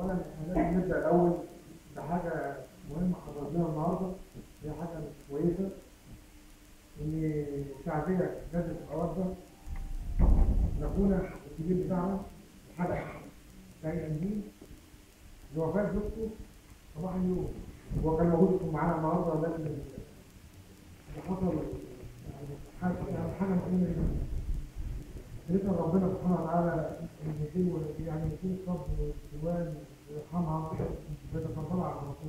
اولا احنا لازم نبدا الاول بحاجه مهمه حضرناها النهارده هي حاجه مش كويسه ان شعبيه نادي الحوار ده اخونا الكبير بتاعنا حدث سيد امين لوفاه زوجته صباح اليوم هو كان موجود معانا النهارده ولكن اللي حصل يعني حاجه يعني حاجه مهمه جدا رضا ربنا سبحانه وتعالى ان يكون يعني يكون الصبر والديوان ويرحمها ويتفضل على